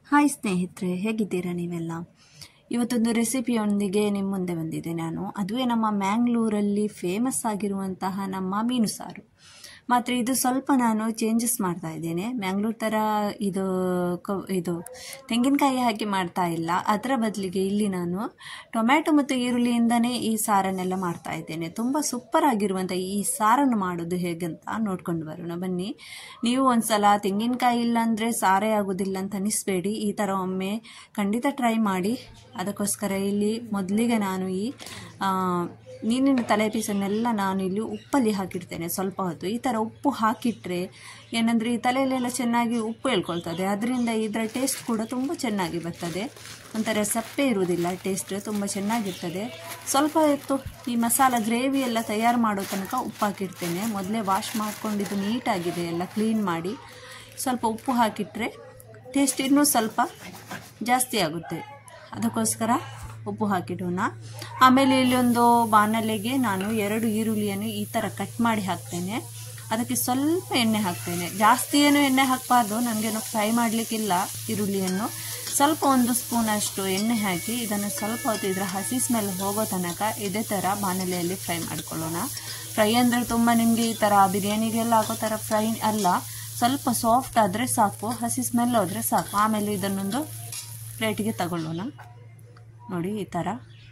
hi ಸ್ನೇಹಿತರೆ ಹೇಗಿದ್ದೀರಾ ನೀವೆಲ್ಲ ಇವತ್ತೊಂದು ರೆಸಿಪಿಯೊಂದಿಗೆ ನಿಮ್ಮ ಮುಂದೆ ಬಂದಿದೆ ನಾನು ಅದುವೇ ನಮ್ಮ ಮ್ಯಾಂಗ್ಳೂರಲ್ಲಿ ಫೇಮಸ್ ಆಗಿರುವಂತಹ ನಮ್ಮ ಮೀನು ಸಾರು ಮಾತ್ರ ಇದು ಸ್ವಲ್ಪ ನಾನು ಚೇಂಜಸ್ ಮಾಡ್ತಾ ಇದ್ದೇನೆ ಮ್ಯಾಂಗ್ಳೂರ್ ಥರ ಇದು ಕ- ಇದು ತೆಂಗಿನಕಾಯಿ ಹಾಕಿ ಮಾಡ್ತಾ ಇಲ್ಲ ಅದರ ಬದಲಿಗೆ ಇಲ್ಲಿ ನಾನು ಟೊಮ್ಯಾಟೊ ಮತ್ತು ಈರುಳ್ಳಿಯಿಂದನೇ ಈ ಸಾರನ್ನೆಲ್ಲ ಮಾಡ್ತಾ ಇದ್ದೇನೆ ತುಂಬ ಸೂಪರ್ ಆಗಿರುವಂಥ ಈ ಸಾರನ್ನು ಮಾಡೋದು ಹೇಗಂತ ನೋಡ್ಕೊಂಡು ಬರೋಣ ಬನ್ನಿ ನೀವು ಒಂದ್ಸಲ ತೆಂಗಿನಕಾಯಿ ಇಲ್ಲ ಅಂದರೆ ಸಾರೇ ಆಗೋದಿಲ್ಲ ಅಂತ ಅನಿಸ್ಬೇಡಿ ಈ ಥರ ಒಮ್ಮೆ ಖಂಡಿತ ಟ್ರೈ ಮಾಡಿ ಅದಕ್ಕೋಸ್ಕರ ಇಲ್ಲಿ ಮೊದಲಿಗೆ ನಾನು ಈ ಆ, ಮೀನಿನ ತಲೆ ಪೀಸನ್ನೆಲ್ಲ ನಾನು ಇಲ್ಲಿ ಉಪ್ಪಲ್ಲಿ ಹಾಕಿಡ್ತೇನೆ ಸ್ವಲ್ಪ ಹೊತ್ತು ಈ ಥರ ಉಪ್ಪು ಹಾಕಿಟ್ರೆ ಏನಂದರೆ ಈ ತಲೆಯಲ್ಲೆಲ್ಲ ಚೆನ್ನಾಗಿ ಉಪ್ಪು ಹೇಳ್ಕೊಳ್ತದೆ ಅದರಿಂದ ಇದರ ಟೇಸ್ಟ್ ಕೂಡ ತುಂಬ ಚೆನ್ನಾಗಿ ಬರ್ತದೆ ಒಂಥರ ಸಪ್ಪೆ ಇರುವುದಿಲ್ಲ ಟೇಸ್ಟ್ ತುಂಬ ಚೆನ್ನಾಗಿರ್ತದೆ ಸ್ವಲ್ಪ ಹೊತ್ತು ಈ ಮಸಾಲ ಗ್ರೇವಿ ಎಲ್ಲ ತಯಾರು ಮಾಡೋ ತನಕ ಉಪ್ಪು ಹಾಕಿಡ್ತೇನೆ ಮೊದಲೇ ವಾಶ್ ಮಾಡ್ಕೊಂಡಿದ್ದು ನೀಟಾಗಿದೆ ಎಲ್ಲ ಕ್ಲೀನ್ ಮಾಡಿ ಸ್ವಲ್ಪ ಉಪ್ಪು ಹಾಕಿಟ್ರೆ ಟೇಸ್ಟ್ ಇನ್ನೂ ಸ್ವಲ್ಪ ಜಾಸ್ತಿ ಆಗುತ್ತೆ ಅದಕ್ಕೋಸ್ಕರ ಉಪ್ಪು ಹಾಕಿಡೋಣ ಆಮೇಲೆ ಇಲ್ಲಿ ಒಂದು ಬಾಣಲೆಗೆ ನಾನು ಎರಡು ಈರುಳ್ಳಿಯನ್ನು ಈ ಥರ ಕಟ್ ಮಾಡಿ ಹಾಕ್ತೇನೆ ಅದಕ್ಕೆ ಸ್ವಲ್ಪ ಎಣ್ಣೆ ಹಾಕ್ತೇನೆ ಜಾಸ್ತಿ ಏನು ಎಣ್ಣೆ ಹಾಕಬಾರ್ದು ನನಗೇನು ಫ್ರೈ ಮಾಡಲಿಕ್ಕಿಲ್ಲ ಈರುಳ್ಳಿಯನ್ನು ಸ್ವಲ್ಪ ಒಂದು ಸ್ಪೂನ್ ಅಷ್ಟು ಎಣ್ಣೆ ಹಾಕಿ ಇದನ್ನು ಸ್ವಲ್ಪ ಹೊತ್ತು ಇದರ ಹಸಿ ಸ್ಮೆಲ್ ಹೋಗೋ ತನಕ ಇದೇ ಥರ ಬಾಣಲೆಯಲ್ಲಿ ಫ್ರೈ ಮಾಡ್ಕೊಳ್ಳೋಣ ಫ್ರೈ ಅಂದರೆ ತುಂಬ ನಿಮಗೆ ಈ ಥರ ಬಿರಿಯಾನಿಗೆಲ್ಲ ಹಾಕೋ ಥರ ಫ್ರೈ ಅಲ್ಲ ಸ್ವಲ್ಪ ಸಾಫ್ಟ್ ಆದರೆ ಸಾಕು ಹಸಿ ಸ್ಮೆಲ್ ಹೋದರೆ ಸಾಕು ಆಮೇಲೆ ಇದನ್ನೊಂದು ಪ್ಲೇಟಿಗೆ ತಗೊಳ್ಳೋಣ ನೋಡಿ ಈ ಥರ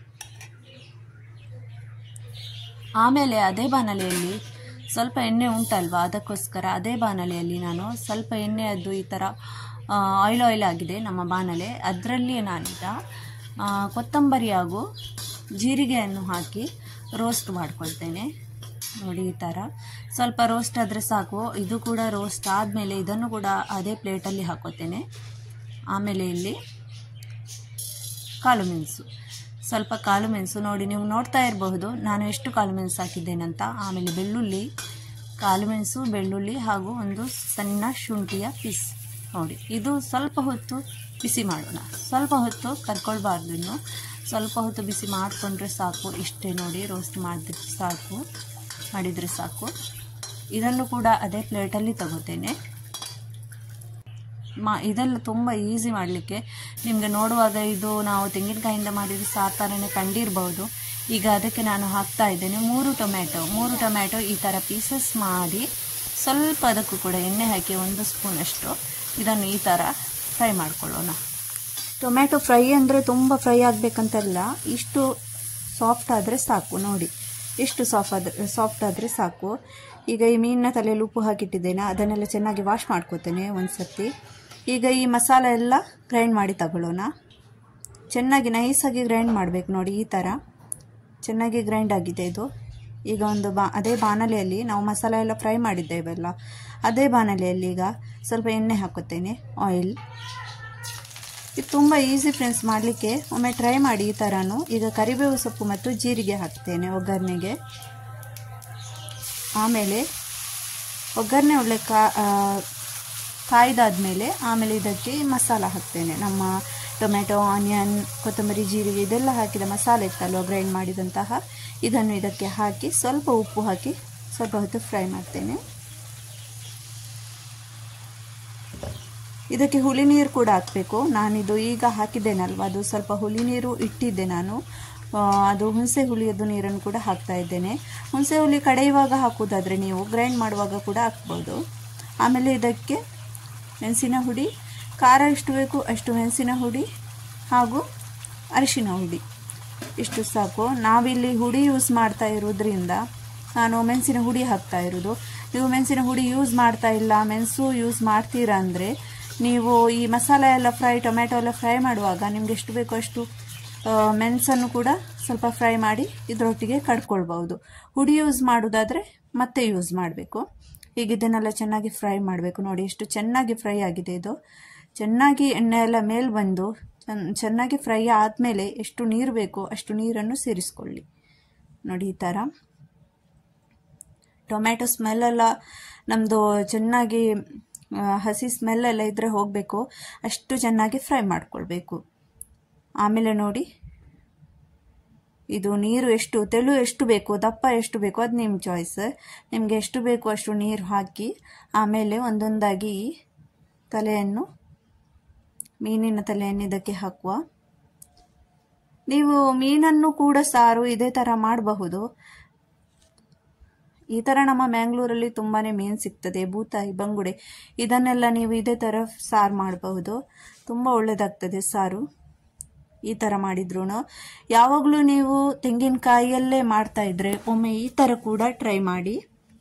ಆಮೇಲೆ ಅದೇ ಬಾಣಲೆಯಲ್ಲಿ ಸ್ವಲ್ಪ ಎಣ್ಣೆ ಉಂಟಲ್ವಾ ಅದಕ್ಕೋಸ್ಕರ ಅದೇ ಬಾಣಲೆಯಲ್ಲಿ ನಾನು ಸ್ವಲ್ಪ ಎಣ್ಣೆ ಅದು ಈ ಥರ ಆಯಿಲ್ ಆಯಿಲ್ ಆಗಿದೆ ನಮ್ಮ ಬಾಣಲೆ ಅದರಲ್ಲಿ ನಾನೀಗ ಆ, ಕೊತ್ತಂಬರಿ ಹಾಗೂ ಜೀರಿಗೆಯನ್ನು ಹಾಕಿ ರೋಸ್ಟ್ ಮಾಡ್ಕೊಳ್ತೇನೆ ನೋಡಿ ಈ ಥರ ಸ್ವಲ್ಪ ರೋಸ್ಟ್ ಆದರೆ ಸಾಕು ಇದು ಕೂಡ ರೋಸ್ಟ್ ಆದಮೇಲೆ ಇದನ್ನು ಕೂಡ ಅದೇ ಪ್ಲೇಟಲ್ಲಿ ಹಾಕೋತೇನೆ ಆಮೇಲೆ ಇಲ್ಲಿ ಕಾಳು ಮೆಣಸು ಸ್ವಲ್ಪ ಕಾಳು ಮೆಣಸು ನೋಡಿ ನೀವು ನೋಡ್ತಾ ಇರಬಹುದು ನಾನು ಎಷ್ಟು ಕಾಳು ಮೆಣಸು ಹಾಕಿದ್ದೇನಂತ ಆಮೇಲೆ ಬೆಳ್ಳುಳ್ಳಿ ಕಾಳು ಮೆಣಸು ಬೆಳ್ಳುಳ್ಳಿ ಹಾಗೂ ಒಂದು ಸಣ್ಣ ಶುಂಠಿಯ ಪೀಸ್ ನೋಡಿ ಇದು ಸ್ವಲ್ಪ ಹೊತ್ತು ಬಿಸಿ ಮಾಡೋಣ ಸ್ವಲ್ಪ ಹೊತ್ತು ಕರ್ಕೊಳ್ಬಾರ್ದು ಇನ್ನು ಸ್ವಲ್ಪ ಹೊತ್ತು ಬಿಸಿ ಮಾಡಿಕೊಂಡ್ರೆ ಸಾಕು ಇಷ್ಟೇ ನೋಡಿ ರೋಸ್ಟ್ ಮಾಡಿದ್ರೆ ಸಾಕು ಮಾಡಿದರೆ ಸಾಕು ಇದನ್ನು ಕೂಡ ಅದೇ ಪ್ಲೇಟಲ್ಲಿ ತಗೋತೇನೆ ಮಾ ಇದೆಲ್ಲ ತುಂಬ ಈಸಿ ಮಾಡಲಿಕ್ಕೆ ನಿಮಗೆ ನೋಡುವಾಗ ಇದು ನಾವು ತೆಂಗಿನಕಾಯಿಂದ ಮಾಡಿದ ಸಾರು ಥರನೇ ಕಂಡಿರ್ಬೋದು ಈಗ ಅದಕ್ಕೆ ನಾನು ಹಾಕ್ತಾ ಇದ್ದೇನೆ ಮೂರು ಟೊಮ್ಯಾಟೊ ಮೂರು ಟೊಮ್ಯಾಟೊ ಈ ಥರ ಪೀಸಸ್ ಮಾಡಿ ಸ್ವಲ್ಪ ಅದಕ್ಕೂ ಕೂಡ ಎಣ್ಣೆ ಹಾಕಿ ಒಂದು ಸ್ಪೂನಷ್ಟು ಇದನ್ನು ಈ ಥರ ಫ್ರೈ ಮಾಡ್ಕೊಳ್ಳೋಣ ಟೊಮ್ಯಾಟೊ ಫ್ರೈ ಅಂದರೆ ತುಂಬ ಫ್ರೈ ಆಗಬೇಕಂತಲ್ಲ ಇಷ್ಟು ಸಾಫ್ಟ್ ಆದರೆ ಸಾಕು ನೋಡಿ ಇಷ್ಟು ಸಾಫ್ಟ್ ಆದರೆ ಸಾಫ್ಟ್ ಆದರೆ ಸಾಕು ಈಗ ಈ ಮೀನಿನ ತಲೆಯಲ್ಲಿ ಉಪ್ಪು ಹಾಕಿಟ್ಟಿದ್ದೇನೆ ಅದನ್ನೆಲ್ಲ ಚೆನ್ನಾಗಿ ವಾಶ್ ಮಾಡ್ಕೋತೇನೆ ಒಂದು ಸರ್ತಿ ಈಗ ಈ ಮಸಾಲೆ ಎಲ್ಲ ಗ್ರೈಂಡ್ ಮಾಡಿ ತಗೊಳ್ಳೋಣ ಚೆನ್ನಾಗಿ ನೈಸಾಗಿ ಗ್ರೈಂಡ್ ಮಾಡಬೇಕು ನೋಡಿ ಈ ಥರ ಚೆನ್ನಾಗಿ ಗ್ರೈಂಡ್ ಆಗಿದೆ ಇದು ಈಗ ಒಂದು ಬಾ ಅದೇ ಬಾಣಲೆಯಲ್ಲಿ ನಾವು ಮಸಾಲೆ ಎಲ್ಲ ಫ್ರೈ ಮಾಡಿದ್ದೇವಲ್ಲ ಅದೇ ಬಾಣಲೆಯಲ್ಲಿ ಈಗ ಸ್ವಲ್ಪ ಎಣ್ಣೆ ಹಾಕುತ್ತೇನೆ ಆಯಿಲ್ ಇದು ತುಂಬ ಈಸಿ ಫ್ರೆಂಡ್ಸ್ ಮಾಡಲಿಕ್ಕೆ ಒಮ್ಮೆ ಟ್ರೈ ಮಾಡಿ ಈ ಥರನೂ ಈಗ ಕರಿಬೇವು ಸೊಪ್ಪು ಮತ್ತು ಜೀರಿಗೆ ಹಾಕ್ತೇನೆ ಒಗ್ಗರಣೆಗೆ ಆಮೇಲೆ ಒಗ್ಗರಣೆ ಒಳ್ಳೆ ಕಾ ಕಾಯ್ದಾದ್ಮೇಲೆ ಆಮೇಲೆ ಇದಕ್ಕೆ ಮಸಾಲ ಹಾಕ್ತೇನೆ ನಮ್ಮ ಟೊಮೆಟೊ ಆನಿಯನ್ ಕೊತ್ತಂಬರಿ ಜೀರಿಗೆ ಇದೆಲ್ಲ ಹಾಕಿದ ಮಸಾಲೆ ಇತ್ತಲ್ವ ಗ್ರೈಂಡ್ ಮಾಡಿದಂತಹ ಇದನ್ನು ಇದಕ್ಕೆ ಹಾಕಿ ಸ್ವಲ್ಪ ಉಪ್ಪು ಹಾಕಿ ಸ್ವಲ್ಪ ಹೊತ್ತು ಫ್ರೈ ಮಾಡ್ತೇನೆ ಇದಕ್ಕೆ ಹುಳಿ ನೀರು ಕೂಡ ಹಾಕಬೇಕು ನಾನಿದು ಈಗ ಹಾಕಿದ್ದೇನಲ್ವ ಅದು ಸ್ವಲ್ಪ ಹುಳಿ ನೀರು ಇಟ್ಟಿದ್ದೆ ನಾನು ಆ, ಅದು ಹುಣಸೆ ಹುಳಿಯದ್ದು ನೀರನ್ನು ಕೂಡ ಹಾಕ್ತಾ ಇದ್ದೇನೆ ಹುಣಸೆ ಹುಳಿ ಕಡೆಯುವಾಗ ಹಾಕುವುದಾದರೆ ನೀವು ಗ್ರೈಂಡ್ ಮಾಡುವಾಗ ಕೂಡ ಹಾಕ್ಬೋದು ಆಮೇಲೆ ಇದಕ್ಕೆ ಮೆಣಸಿನ ಹುಡಿ ಖಾರ ಎಷ್ಟು ಬೇಕು ಅಷ್ಟು ಮೆಣಸಿನ ಹುಡಿ ಹಾಗೂ ಅರಿಶಿನ ಹುಡಿ ಇಷ್ಟು ಸಾಕು ನಾವಿಲ್ಲಿ ಹುಡಿ ಯೂಸ್ ಮಾಡ್ತಾ ಇರೋದ್ರಿಂದ ನಾನು ಮೆಣಸಿನ ಹುಡಿ ಹಾಕ್ತಾ ಇರೋದು ನೀವು ಮೆಣಸಿನ ಹುಡಿ ಯೂಸ್ ಮಾಡ್ತಾ ಇಲ್ಲ ಮೆಣಸು ಯೂಸ್ ಮಾಡ್ತೀರಾ ಅಂದರೆ ನೀವು ಈ ಮಸಾಲೆ ಎಲ್ಲ ಫ್ರೈ ಟೊಮ್ಯಾಟೊ ಎಲ್ಲ ಫ್ರೈ ಮಾಡುವಾಗ ನಿಮ್ಗೆ ಎಷ್ಟು ಬೇಕೋ ಅಷ್ಟು ಆ, ಮೆಣಸನ್ನು ಕೂಡ ಸ್ವಲ್ಪ ಫ್ರೈ ಮಾಡಿ ಇದರೊಟ್ಟಿಗೆ ಕಡ್ಕೊಳ್ಬೋದು ಹುಡಿ ಯೂಸ್ ಮಾಡೋದಾದರೆ ಮತ್ತೆ ಯೂಸ್ ಮಾಡಬೇಕು ಈಗ ಇದನ್ನೆಲ್ಲ ಚೆನ್ನಾಗಿ ಫ್ರೈ ಮಾಡಬೇಕು ನೋಡಿ ಎಷ್ಟು ಚೆನ್ನಾಗಿ ಫ್ರೈ ಆಗಿದೆ ಇದು ಚೆನ್ನಾಗಿ ಎಣ್ಣೆ ಎಲ್ಲ ಮೇಲೆ ಬಂದು ಚೆನ್ನ- ಚೆನ್ನಾಗಿ ಫ್ರೈ ಆದಮೇಲೆ ಎಷ್ಟು ನೀರು ಬೇಕೋ ಅಷ್ಟು ನೀರನ್ನು ಸೇರಿಸ್ಕೊಳ್ಳಿ ನೋಡಿ ಈ ಥರ ಟೊಮ್ಯಾಟೊ ಸ್ಮೆಲ್ಲೆಲ್ಲ ನಮ್ಮದು ಚೆನ್ನಾಗಿ ಆ, ಹಸಿ ಸ್ಮೆಲ್ಲೆಲ್ಲ ಇದ್ದರೆ ಹೋಗಬೇಕು ಅಷ್ಟು ಚೆನ್ನಾಗಿ ಫ್ರೈ ಮಾಡ್ಕೊಳ್ಬೇಕು ಆಮೇಲೆ ನೋಡಿ ಇದು ನೀರು ಎಷ್ಟು ತೆಳು ಎಷ್ಟು ಬೇಕು ದಪ್ಪ ಎಷ್ಟು ಬೇಕು ಅದು ನಿಮ್ಮ ಚಾಯ್ಸ್ ನಿಮಗೆ ಎಷ್ಟು ಬೇಕು ಅಷ್ಟು ನೀರು ಹಾಕಿ ಆಮೇಲೆ ಒಂದೊಂದಾಗಿ ಈ ತಲೆಯನ್ನು ಮೀನಿನ ತಲೆಯನ್ನು ಇದಕ್ಕೆ ಹಾಕುವ ನೀವು ಮೀನನ್ನು ಕೂಡ ಸಾರು ಇದೇ ಥರ ಮಾಡಬಹುದು ಈ ಥರ ನಮ್ಮ ಮ್ಯಾಂಗ್ಳೂರಲ್ಲಿ ತುಂಬಾನೇ ಮೀನು ಸಿಗ್ತದೆ ಬೂತಾಯಿ ಬಂಗುಡೆ ಇದನ್ನೆಲ್ಲ ನೀವು ಇದೇ ಥರ ಸಾರು ಮಾಡಬಹುದು ತುಂಬ ಒಳ್ಳೆಯದಾಗ್ತದೆ ಸಾರು ಈ ಥರ ಮಾಡಿದ್ರು ಯಾವಾಗಲೂ ನೀವು ತೆಂಗಿನಕಾಯಿಯಲ್ಲೇ ಮಾಡ್ತಾ ಇದ್ರೆ ಒಮ್ಮೆ ಈ ಥರ ಕೂಡ ಟ್ರೈ ಮಾಡಿ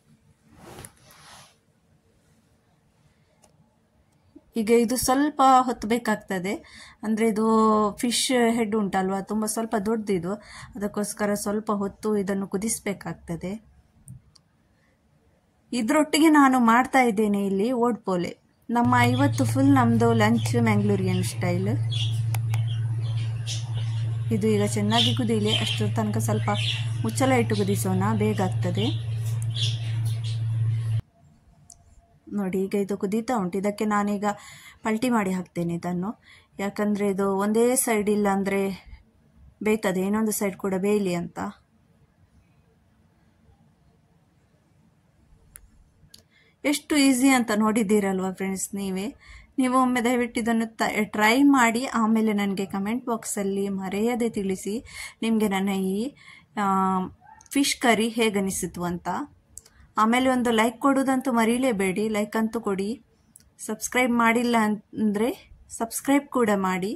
ಈಗ ಇದು ಸ್ವಲ್ಪ ಹೊತ್ತು ಬೇಕಾಗ್ತದೆ ಅಂದರೆ ಇದು ಫಿಶ್ ಹೆಡ್ ಉಂಟಲ್ವಾ ತುಂಬ ಸ್ವಲ್ಪ ದೊಡ್ಡದಿದು ಅದಕ್ಕೋಸ್ಕರ ಸ್ವಲ್ಪ ಹೊತ್ತು ಇದನ್ನು ಕುದಿಸ್ಬೇಕಾಗ್ತದೆ ಇದರೊಟ್ಟಿಗೆ ನಾನು ಮಾಡ್ತಾ ಇದ್ದೇನೆ ಇಲ್ಲಿ ಓಡ್ಪೋಲೆ ನಮ್ಮ ಇವತ್ತು ಫುಲ್ ನಮ್ಮದು ಲಂಚ್ ಮ್ಯಾಂಗ್ಳೂರಿಯನ್ ಸ್ಟೈಲ್ ಇದು ಈಗ ಚೆನ್ನಾಗಿ ಕುದೀಲಿ ಅಷ್ಟರ ತನಕ ಸ್ವಲ್ಪ ಮುಚ್ಚಳ ಇಟ್ಟು ಕುದಿಸೋಣ ಬೇಗ ಆಗ್ತದೆ ನೋಡಿ ಈಗ ಇದು ಕುದೀತಾ ಉಂಟು ಇದಕ್ಕೆ ನಾನೀಗ ಪಲ್ಟಿ ಮಾಡಿ ಹಾಕ್ತೇನೆ ಇದನ್ನು ಯಾಕಂದರೆ ಇದು ಒಂದೇ ಸೈಡ್ ಇಲ್ಲ ಅಂದರೆ ಬೇಯ್ತದೆ ಇನ್ನೊಂದು ಸೈಡ್ ಕೂಡ ಬೇಯಲಿ ಅಂತ ಎಷ್ಟು ಈಸಿ ಅಂತ ನೋಡಿದ್ದೀರಲ್ವಾ ಫ್ರೆಂಡ್ಸ್ ನೀವೇ ನೀವು ಒಮ್ಮೆ ದಯವಿಟ್ಟು ಇದನ್ನು ಟ್ರೈ ಮಾಡಿ ಆಮೇಲೆ ನನಗೆ ಕಮೆಂಟ್ ಬಾಕ್ಸಲ್ಲಿ ಮರೆಯದೆ ತಿಳಿಸಿ ನಿಮಗೆ ನನ್ನ ಈ ಫಿಶ್ ಕರಿ ಹೇಗನಿಸಿತು ಅಂತ ಆಮೇಲೆ ಒಂದು ಲೈಕ್ ಕೊಡೋದಂತೂ ಮರೀಲೇಬೇಡಿ ಲೈಕ್ ಅಂತೂ ಕೊಡಿ ಸಬ್ಸ್ಕ್ರೈಬ್ ಮಾಡಿಲ್ಲ ಅಂದರೆ ಸಬ್ಸ್ಕ್ರೈಬ್ ಕೂಡ ಮಾಡಿ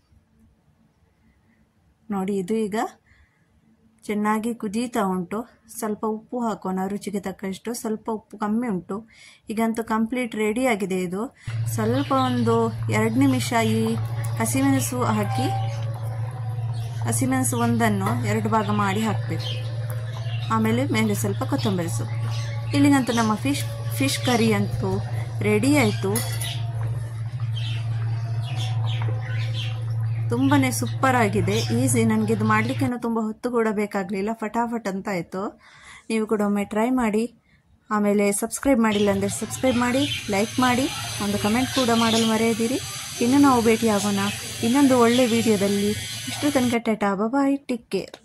ನೋಡಿ ಇದು ಈಗ ಚೆನ್ನಾಗಿ ಕುದೀತಾ ಉಂಟು ಸ್ವಲ್ಪ ಉಪ್ಪು ಹಾಕೋಣ ರುಚಿಗೆ ತಕ್ಕಷ್ಟು ಸ್ವಲ್ಪ ಉಪ್ಪು ಕಮ್ಮಿ ಉಂಟು ಈಗಂತೂ ಕಂಪ್ಲೀಟ್ ರೆಡಿ ಆಗಿದೆ ಇದು ಸ್ವಲ್ಪ ಒಂದು ಎರಡು ನಿಮಿಷ ಈ ಹಸಿಮೆಣಸು ಹಾಕಿ ಹಸಿಮೆಣಸು ಒಂದನ್ನು ಎರಡು ಭಾಗ ಮಾಡಿ ಹಾಕಬೇಕು ಆಮೇಲೆ ಮೇಲೆ ಸ್ವಲ್ಪ ಕೊತ್ತಂಬರಿ ಸೊಪ್ಪು ಇಲ್ಲಿಗಂತೂ ನಮ್ಮ ಫಿಶ್ ಫಿಶ್ ಕರಿ ಅಂತೂ ರೆಡಿ ಆಯಿತು ತುಂಬಾ ಸೂಪರ್ ಆಗಿದೆ ಈಸಿ ನನಗೆ ಇದು ಮಾಡಲಿಕ್ಕೇನು ತುಂಬ ಹೊತ್ತು ಕೂಡ ಬೇಕಾಗಲಿಲ್ಲ ಫಟಾಫಟ್ ಅಂತ ಆಯಿತು ನೀವು ಕೂಡ ಒಮ್ಮೆ ಟ್ರೈ ಮಾಡಿ ಆಮೇಲೆ ಸಬ್ಸ್ಕ್ರೈಬ್ ಮಾಡಿಲ್ಲ ಅಂದರೆ ಸಬ್ಸ್ಕ್ರೈಬ್ ಮಾಡಿ ಲೈಕ್ ಮಾಡಿ ಒಂದು ಕಮೆಂಟ್ ಕೂಡ ಮಾಡಲು ಮರೆಯದಿರಿ ಇನ್ನು ನಾವು ಭೇಟಿಯಾಗೋಣ ಇನ್ನೊಂದು ಒಳ್ಳೆ ವಿಡಿಯೋದಲ್ಲಿ ಇಷ್ಟು ತನಕ ಟಾಟಾ ಬಾಯ್ ಟೇಕ್ ಕೇರ್